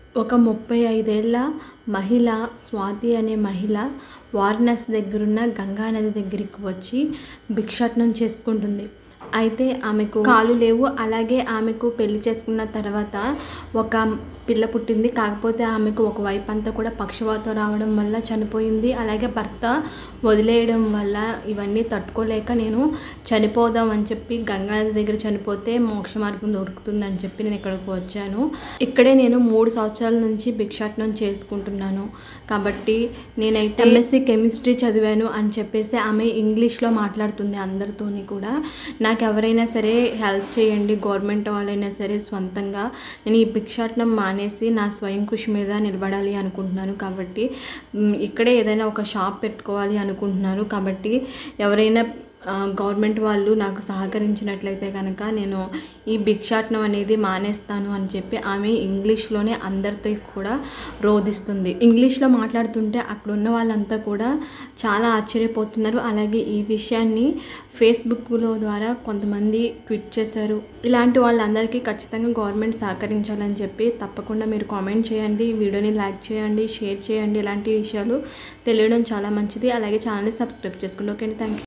ఒక ముప్పై ఐదేళ్ల మహిళ స్వాతి అనే మహిళ వారణాసి దగ్గరున్న గంగా నది దగ్గరికి వచ్చి భిక్షాటనం చేసుకుంటుంది అయితే ఆమెకు కాళ్ళు లేవు అలాగే ఆమెకు పెళ్లి చేసుకున్న తర్వాత ఒక పిల్ల పుట్టింది కాకపోతే ఆమెకు ఒక వైపు అంతా కూడా పక్షవాతం రావడం వల్ల చనిపోయింది అలాగే భర్త వదిలేయడం వల్ల ఇవన్నీ తట్టుకోలేక నేను చనిపోదాం అని చెప్పి గంగానది దగ్గర చనిపోతే మోక్ష మార్గం దొరుకుతుంది అని చెప్పి నేను ఇక్కడికి వచ్చాను ఇక్కడే నేను మూడు సంవత్సరాల నుంచి భిక్షాటనం చేసుకుంటున్నాను కాబట్టి నేనైతే ఎంఎస్సి కెమిస్ట్రీ చదివాను అని చెప్పేసి ఆమె ఇంగ్లీష్లో మాట్లాడుతుంది అందరితోని కూడా నాకు ఎవరైనా సరే హెల్ప్ చేయండి గవర్నమెంట్ వాళ్ళైనా సరే స్వంతంగా నేను ఈ భిక్షాటనం మానేసి నా స్వయం కృషి మీద నిలబడాలి అనుకుంటున్నాను కాబట్టి మ్, ఇక్కడే ఏదైనా ఒక షాప్ పెట్టుకోవాలి అనుకుంటున్నాను కాబట్టి ఎవరైనా ఆ, గవర్నమెంట్ వాళ్ళు నాకు సహకరించినట్లయితే కనుక నేను ఈ భిక్షాటనం అనేది మానేస్తాను అని చెప్పి ఆమె ఇంగ్లీష్లోనే అందరితో కూడా రోధిస్తుంది ఇంగ్లీష్లో మాట్లాడుతుంటే అక్కడ ఉన్న వాళ్ళంతా కూడా చాలా ఆశ్చర్యపోతున్నారు అలాగే ఈ విషయాన్ని ఫేస్బుక్లో ద్వారా కొంతమంది ట్వీట్ చేశారు ఇలాంటి వాళ్ళందరికీ ఖచ్చితంగా గవర్నమెంట్ సహకరించాలని చెప్పి తప్పకుండా మీరు కామెంట్ చేయండి వీడియోని లైక్ చేయండి షేర్ చేయండి ఇలాంటి విషయాలు తెలియడం చాలా మంచిది అలాగే ఛానల్ని సబ్స్క్రైబ్ చేసుకోండి ఓకే అండి థ్యాంక్ యూ